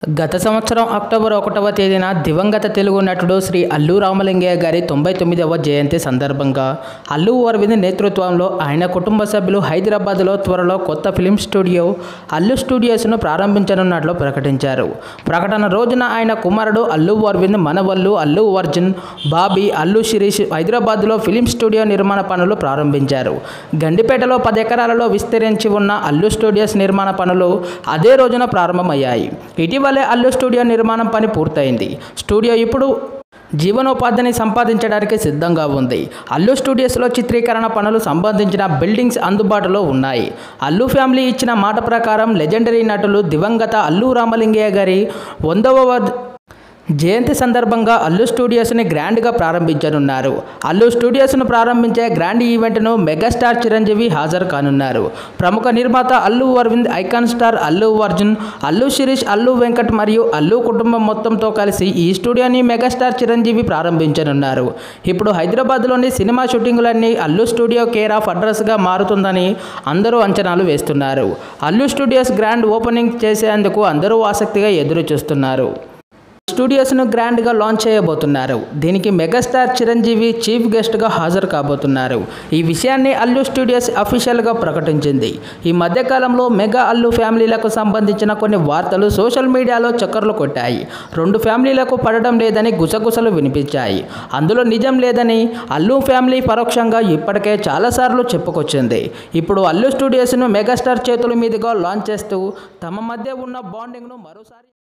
గత సంవత్సరం అక్టోబర్ ఒకటవ తేదీన దివంగత తెలుగు నటుడు శ్రీ అల్లు రామలింగయ్య గారి తొంభై తొమ్మిదవ జయంతి సందర్భంగా అల్లు అరవింద్ నేతృత్వంలో ఆయన కుటుంబ సభ్యులు హైదరాబాద్లో త్వరలో కొత్త ఫిలిం స్టూడియో అల్లు స్టూడియోస్ను ప్రారంభించనున్నట్లు ప్రకటించారు ప్రకటన రోజున ఆయన కుమారుడు అల్లు అరవింద్ మనవల్లు అల్లు అర్జున్ బాబీ అల్లు శిరీష్ హైదరాబాద్లో ఫిలిం స్టూడియో నిర్మాణ పనులు ప్రారంభించారు గండిపేటలో పది ఎకరాలలో విస్తరించి ఉన్న అల్లు స్టూడియోస్ నిర్మాణ పనులు అదే రోజున ప్రారంభమయ్యాయి ఇటీవలే అల్లు స్టూడియో నిర్మాణం పని పూర్తయింది స్టూడియో ఇప్పుడు జీవనోపాధిని సంపాదించడానికి సిద్ధంగా ఉంది అల్లు స్టూడియోస్లో చిత్రీకరణ పనులు సంబంధించిన బిల్డింగ్స్ అందుబాటులో ఉన్నాయి అల్లు ఫ్యామిలీ ఇచ్చిన మాట ప్రకారం లెజెండరీ నటులు దివంగత అల్లు రామలింగయ్య గారి వందవ వర్ధ- జయంతి సందర్భంగా అల్లు స్టూడియోస్ని గ్రాండ్గా ప్రారంభించనున్నారు అల్లు స్టూడియోస్ను ప్రారంభించే గ్రాండ్ ఈవెంట్ను మెగాస్టార్ చిరంజీవి హాజరు కానున్నారు ప్రముఖ నిర్మాత అల్లు అరవింద్ ఐకాన్ స్టార్ అల్లు అర్జున్ అల్లు శిరీష్ అల్లు వెంకట్ మరియు అల్లు కుటుంబం మొత్తంతో కలిసి ఈ స్టూడియోని మెగాస్టార్ చిరంజీవి ప్రారంభించనున్నారు ఇప్పుడు హైదరాబాద్లోని సినిమా షూటింగులన్నీ అల్లు స్టూడియో కేర్ ఆఫ్ అడ్రస్గా మారుతుందని అందరూ అంచనాలు వేస్తున్నారు అల్లు స్టూడియోస్ గ్రాండ్ ఓపెనింగ్ చేసేందుకు అందరూ ఆసక్తిగా ఎదురు చూస్తున్నారు స్టూడియోస్ను గ్రాండ్గా లాంచ్ చేయబోతున్నారు దీనికి మెగాస్టార్ చిరంజీవి చీఫ్ గెస్ట్గా హాజరు కాబోతున్నారు ఈ విషయాన్ని అల్లు స్టూడియోస్ అఫీషియల్గా ప్రకటించింది ఈ మధ్యకాలంలో మెగా అల్లు ఫ్యామిలీలకు సంబంధించిన కొన్ని వార్తలు సోషల్ మీడియాలో చక్కర్లు కొట్టాయి రెండు ఫ్యామిలీలకు పడడం లేదని గుసగుసలు వినిపించాయి అందులో నిజం లేదని అల్లు ఫ్యామిలీ పరోక్షంగా ఇప్పటికే చాలాసార్లు చెప్పుకొచ్చింది ఇప్పుడు అల్లు స్టూడియోస్ను మెగాస్టార్ చేతుల మీదుగా లాంచ్ చేస్తూ తమ మధ్య ఉన్న బాండింగ్ను మరోసారి